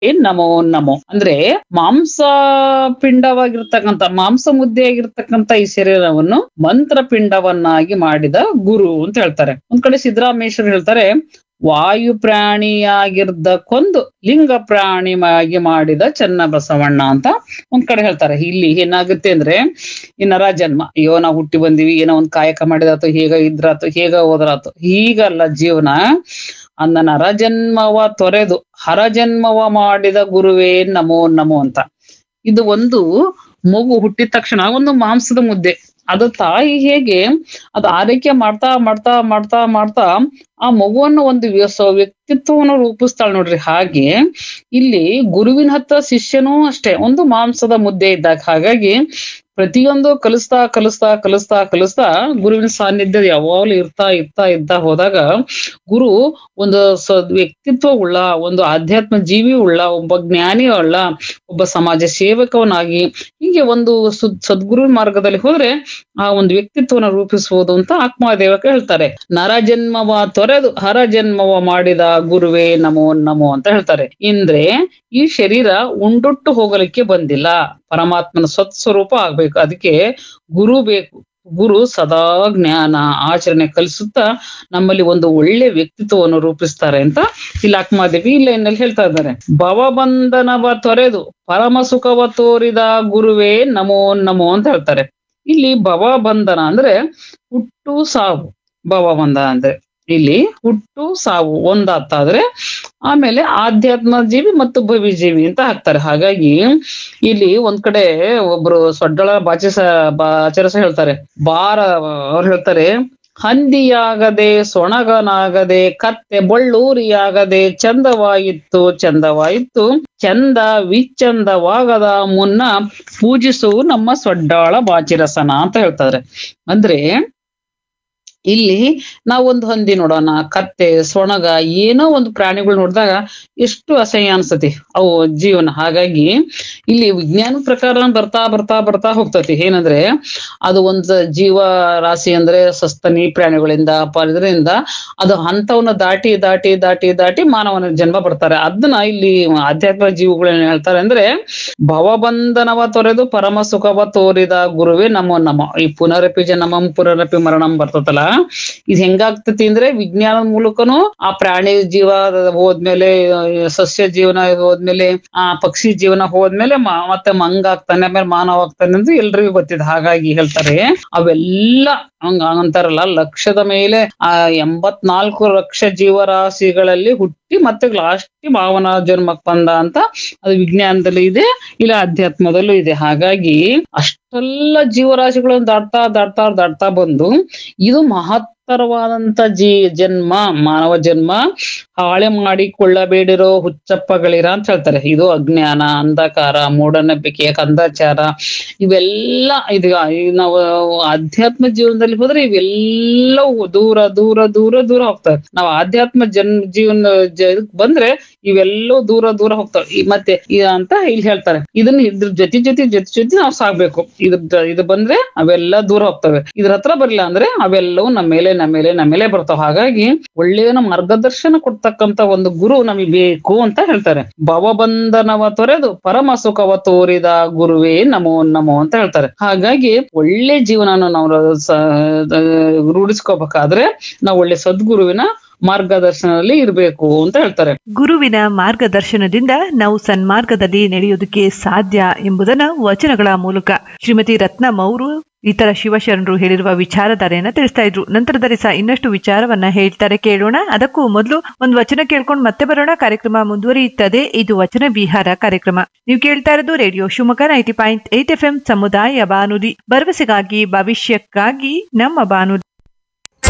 ನಮೋ ನಮೋ ಅಂದ್ರೆ ಮಾಂಸ ಪಿಂಡವಾಗಿರ್ತಕ್ಕಂಥ ಮಾಂಸ ಮುದ್ದೆಯಾಗಿರ್ತಕ್ಕಂಥ ಈ ಶರೀರವನ್ನು ಮಂತ್ರ ಪಿಂಡವನ್ನಾಗಿ ಮಾಡಿದ ಗುರು ಅಂತ ಹೇಳ್ತಾರೆ ಒಂದ್ ಕಡೆ ಸಿದ್ದರಾಮೇಶ್ವರ್ ಹೇಳ್ತಾರೆ ವಾಯು ಪ್ರಾಣಿಯಾಗಿರ್ದಕ್ಕೊಂದು ಲಿಂಗ ಪ್ರಾಣಿಯಾಗಿ ಮಾಡಿದ ಚೆನ್ನ ಬಸವಣ್ಣ ಅಂತ ಒಂದ್ ಕಡೆ ಹೇಳ್ತಾರೆ ಇಲ್ಲಿ ಏನಾಗುತ್ತೆ ಅಂದ್ರೆ ಈ ನರ ಜನ್ಮ ಅಯ್ಯೋ ನಾವು ಹುಟ್ಟಿ ಬಂದಿವಿ ಏನೋ ಒಂದ್ ಕಾಯಕ ಮಾಡಿದಾತು ಹೇಗ ಇದ್ರಾತು ಹೇಗ ಹೋದ್ರಾತು ಹೀಗಲ್ಲ ಜೀವನ ಅಂದ ನರಜನ್ಮವ ತೊರೆದು ಹರಜನ್ಮವ ಮಾಡಿದ ಗುರುವೇ ನಮೋ ನಮೋ ಅಂತ ಇದು ಒಂದು ಮಗು ಹುಟ್ಟಿದ ತಕ್ಷಣ ಒಂದು ಮಾಂಸದ ಮುದ್ದೆ ಅದು ತಾಯಿ ಹೇಗೆ ಅದು ಆರೈಕೆ ಮಾಡ್ತಾ ಮಾಡ್ತಾ ಮಾಡ್ತಾ ಮಾಡ್ತಾ ಆ ಮಗುವನ್ನು ಒಂದು ವ್ಯ- ವ್ಯಕ್ತಿತ್ವವನ್ನು ರೂಪಿಸ್ತಾಳೆ ನೋಡ್ರಿ ಹಾಗೆ ಇಲ್ಲಿ ಗುರುವಿನ ಹತ್ರ ಶಿಷ್ಯನೂ ಅಷ್ಟೇ ಒಂದು ಮಾಂಸದ ಮುದ್ದೆ ಇದ್ದಾಗ ಹಾಗಾಗಿ ಪ್ರತಿಯೊಂದು ಕಲಿಸ್ತಾ ಕಲಿಸ್ತಾ ಕಲಿಸ್ತಾ ಕಲಿಸ್ತಾ ಗುರುವಿನ ಸಾನ್ನಿಧ್ಯ ಯಾವಾಗಲೂ ಇರ್ತಾ ಇರ್ತಾ ಇರ್ತಾ ಹೋದಾಗ ಗುರು ಒಂದು ಸ ವ್ಯಕ್ತಿತ್ವ ಉಳ್ಳ ಒಂದು ಆಧ್ಯಾತ್ಮ ಜೀವಿ ಉಳ್ಳ ಒಬ್ಬ ಜ್ಞಾನಿ ಉಳ್ಳ ಒಬ್ಬ ಸಮಾಜ ಸೇವಕವನಾಗಿ ಹೀಗೆ ಒಂದು ಸುದ್ ಸದ್ಗುರು ಮಾರ್ಗದಲ್ಲಿ ಹೋದ್ರೆ ಆ ಒಂದು ವ್ಯಕ್ತಿತ್ವನ ರೂಪಿಸುವುದು ಅಂತ ಆತ್ಮದೇವಕ ಹೇಳ್ತಾರೆ ನರ ಜನ್ಮವ ತೊರೆದು ಹರ ಜನ್ಮವ ಮಾಡಿದ ಗುರುವೇ ನಮೋ ನಮೋ ಅಂತ ಹೇಳ್ತಾರೆ ಇಂದ್ರೆ ಈ ಶರೀರ ಉಂಡುಟ್ಟು ಹೋಗಲಿಕ್ಕೆ ಬಂದಿಲ್ಲ ಪರಮಾತ್ಮನ ಸತ್ಸ್ವರೂಪ ಆಗ್ಬೇಕು ಅದಕ್ಕೆ ಗುರು ಬೇಕು ಗುರು ಸದಾ ಜ್ಞಾನ ಆಚರಣೆ ಕಲಿಸುತ್ತಾ ನಮ್ಮಲ್ಲಿ ಒಂದು ಒಳ್ಳೆ ವ್ಯಕ್ತಿತ್ವವನ್ನು ರೂಪಿಸ್ತಾರೆ ಅಂತ ಇಲ್ಲಿ ಆತ್ಮಾದೇವಿ ಇಲ್ಲ ಇನ್ನಲ್ಲಿ ಹೇಳ್ತಾ ಇದ್ದಾರೆ ಭವಬಂಧನವ ತೊರೆದು ಪರಮ ಸುಖವ ತೋರಿದ ಗುರುವೇ ನಮೋ ನಮೋ ಅಂತ ಹೇಳ್ತಾರೆ ಇಲ್ಲಿ ಭವಬಂಧನ ಅಂದ್ರೆ ಹುಟ್ಟು ಸಾವು ಭವಬಂಧನ ಅಂದ್ರೆ ಇಲ್ಲಿ ಹುಟ್ಟು ಸಾವು ಒಂದಾತಾದ್ರೆ ಆಮೇಲೆ ಆಧ್ಯಾತ್ಮ ಜೀವಿ ಮತ್ತು ಭವಿ ಜೀವಿ ಅಂತ ಹಾಕ್ತಾರೆ ಹಾಗಾಗಿ ಇಲ್ಲಿ ಒಂದ್ ಕಡೆ ಒಬ್ರು ಸೊಡ್ಡಳ ಬಾಚಿಸ ಬಾಚರಸ ಹೇಳ್ತಾರೆ ಬಾರ ಅವ್ರು ಹೇಳ್ತಾರೆ ಹಂದಿಯಾಗದೆ ಸೊಣಗನಾಗದೆ ಕತ್ತೆ ಬೊಳ್ಳೂರಿಯಾಗದೆ ಚಂದವಾಯಿತು ಚಂದವಾಯಿತು ಚಂದ ವಿಚಂದವಾಗದ ಮುನ್ನ ಪೂಜಿಸು ನಮ್ಮ ಸೊಡ್ಡಾಳ ಬಾಚಿರಸನ ಅಂತ ಹೇಳ್ತಾರೆ ಅಂದ್ರೆ ಇಲ್ಲಿ ನಾವೊಂದು ಹಂದಿ ನೋಡೋಣ ಕತ್ತೆ ಸೊಣಗ ಏನೋ ಒಂದು ಪ್ರಾಣಿಗಳು ನೋಡಿದಾಗ ಎಷ್ಟು ಅಸಹ್ಯ ಅನ್ಸತಿ ಅವು ಜೀವನ ಹಾಗಾಗಿ ಇಲ್ಲಿ ವಿಜ್ಞಾನ ಪ್ರಕಾರ ಬರ್ತಾ ಬರ್ತಾ ಬರ್ತಾ ಹೋಗ್ತತಿ ಏನಂದ್ರೆ ಅದು ಒಂದು ಜೀವ ರಾಶಿ ಅಂದ್ರೆ ಸಸ್ತನಿ ಪ್ರಾಣಿಗಳಿಂದ ಇದರಿಂದ ಅದು ಹಂತವನ್ನ ದಾಟಿ ದಾಟಿ ದಾಟಿ ದಾಟಿ ಮಾನವನ ಜನ್ಮ ಬರ್ತಾರೆ ಅದನ್ನ ಇಲ್ಲಿ ಆಧ್ಯಾತ್ಮ ಜೀವಿಗಳು ಏನ್ ಹೇಳ್ತಾರೆ ಅಂದ್ರೆ ಭವಬಂಧನವ ತೊರೆದು ಪರಮ ಸುಖವ ತೋರಿದ ಗುರುವೇ ನಮೋ ನಮ ಈ ಪುನರಪಿ ಜನಮಂ ಪುನರಪಿ ಮರಣಂ ಬರ್ತತಲ್ಲ ಇದು ಹೆಂಗಾಗ್ತತಿ ಅಂದ್ರೆ ವಿಜ್ಞಾನದ ಮೂಲಕನು ಆ ಪ್ರಾಣಿ ಜೀವ ಹೋದ್ಮೇಲೆ ಆ, ಸಸ್ಯ ಜೀವನ ಹೋದ್ಮೇಲೆ ಆ ಪಕ್ಷಿ ಜೀವನ ಹೋದ್ಮೇಲೆ ಮ- ಮತ್ತೆ ಮಂಗ ಆಗ್ತಾನೆ ಆಮೇಲೆ ಮಾನವ ಆಗ್ತಾನೆ ಅಂತ ಎಲ್ರಿಗೂ ಗೊತ್ತಿದೆ ಹಾಗಾಗಿ ಹೇಳ್ತಾರೆ ಅವೆಲ್ಲ ಹಂಗ ಅಂತಾರಲ್ಲ ಲಕ್ಷದ ಮೇಲೆ ಆ ಎಂಬತ್ನಾಲ್ಕು ಲಕ್ಷ ಜೀವರಾಶಿಗಳಲ್ಲಿ ಹುಟ್ಟಿ ಮತ್ತೆ ಲಾಸ್ಟ್ ಮಾವನ ಜನ್ಮಕ್ ಬಂದ ಅಂತ ಅದು ವಿಜ್ಞಾನದಲ್ಲಿ ಇದೆ ಇಲ್ಲ ಅಧ್ಯಾತ್ಮದಲ್ಲೂ ಇದೆ ಹಾಗಾಗಿ ಅಷ್ಟೆಲ್ಲ ಜೀವರಾಶಿಗಳನ್ನು ದಾಟ್ತಾ ದಾಟ್ತಾ ದಾಟ್ತಾ ಬಂದು ಇದು ಮಹತ್ತರವಾದಂತ ಜೀ ಜನ್ಮ ಮಾನವ ಜನ್ಮ ಹಾಳೆ ಮಾಡಿಕೊಳ್ಳಬೇಡಿರೋ ಹುಚ್ಚಪ್ಪಗಳಿರ ಅಂತ ಹೇಳ್ತಾರೆ ಇದು ಅಜ್ಞಾನ ಅಂಧಕಾರ ಮೂಢನಂಬಿಕೆ ಕಂದಾಚಾರ ಇವೆಲ್ಲ ಇದು ಈ ನಾವು ಆಧ್ಯಾತ್ಮ ಜೀವನದಲ್ಲಿ ಹೋದ್ರೆ ಇವೆಲ್ಲವೂ ದೂರ ದೂರ ದೂರ ದೂರ ಹೋಗ್ತವೆ ನಾವು ಆಧ್ಯಾತ್ಮ ಜನ್ ಜೀವನ ಜ- ಇದಕ್ ಬಂದ್ರೆ ಇವೆಲ್ಲವೂ ದೂರ ದೂರ ಹೋಗ್ತವೆ ಈ ಮತ್ತೆ ಇ- ಅಂತ ಇಲ್ಲಿ ಹೇಳ್ತಾರೆ ಇದನ್ನ ಇದ್ರ ಜೊತೆ ಜೊತೆ ಜೊತೆ ಜೊತೆ ನಾವು ಸಾಗ್ಬೇಕು ಇದ್ರ ಇದು ಬಂದ್ರೆ ಅವೆಲ್ಲ ದೂರ ಹೋಗ್ತವೆ ಇದ್ರ ಹತ್ರ ಬರ್ಲಿಲ್ಲ ಅಂದ್ರೆ ಅವೆಲ್ಲವೂ ನಮ್ಮ ಮೇಲೆ ನಮ್ಮ ಮೇಲೆ ನಮ್ಮ ಮೇಲೆ ಬರ್ತಾವ ಹಾಗಾಗಿ ಒಳ್ಳೆಯ ಮಾರ್ಗದರ್ಶನ ಕೊಡ್ತಕ್ಕಂತ ಒಂದು ಗುರು ನಮಗೆ ಬೇಕು ಅಂತ ಹೇಳ್ತಾರೆ ಭವಬಂಧನವ ತೊರೆದು ಪರಮ ಸುಖವ ತೋರಿದ ಗುರುವೇ ನಮೋ ನಮೋ ಅಂತ ಹೇಳ್ತಾರೆ ಹಾಗಾಗಿ ಒಳ್ಳೆ ಜೀವನನ ನಾವು ಸ- ರೂಢಿಸ್ಕೋಬೇಕಾದ್ರೆ ನಾವು ಒಳ್ಳೆ ಸದ್ಗುರುವಿನ ಮಾರ್ಗದರ್ಶನದಲ್ಲಿ ಇರ್ಬೇಕು ಅಂತ ಹೇಳ್ತಾರೆ ಗುರುವಿನ ಮಾರ್ಗದರ್ಶನದಿಂದ ನಾವು ಸನ್ಮಾರ್ಗದಲ್ಲಿ ನಡೆಯೋದಕ್ಕೆ ಸಾಧ್ಯ ಎಂಬುದನ್ನ ವಚನಗಳ ಮೂಲಕ ಶ್ರೀಮತಿ ರತ್ನಂ ಅವರು ಇತರ ಶಿವಶರಣರು ಹೇಳಿರುವ ವಿಚಾರಧಾರೆಯನ್ನ ತಿಳಿಸ್ತಾ ಇದ್ರು ನಂತರದಲ್ಲಿ ಸಹ ಇನ್ನಷ್ಟು ವಿಚಾರವನ್ನ ಹೇಳ್ತಾರೆ ಕೇಳೋಣ ಅದಕ್ಕೂ ಮೊದಲು ಒಂದು ವಚನ ಕೇಳ್ಕೊಂಡು ಮತ್ತೆ ಬರೋಣ ಕಾರ್ಯಕ್ರಮ ಮುಂದುವರಿಯುತ್ತದೆ ಇದು ವಚನ ವಿಹಾರ ಕಾರ್ಯಕ್ರಮ ನೀವು ಕೇಳ್ತಾ ಇರೋದು radio Shivamogga ninety point eight F M ಸಮುದಾಯ ಬಾನುಲಿ ಭರವಸೆಗಾಗಿ ಭವಿಷ್ಯಕ್ಕಾಗಿ ನಮ್ಮ ಬಾನುಲಿ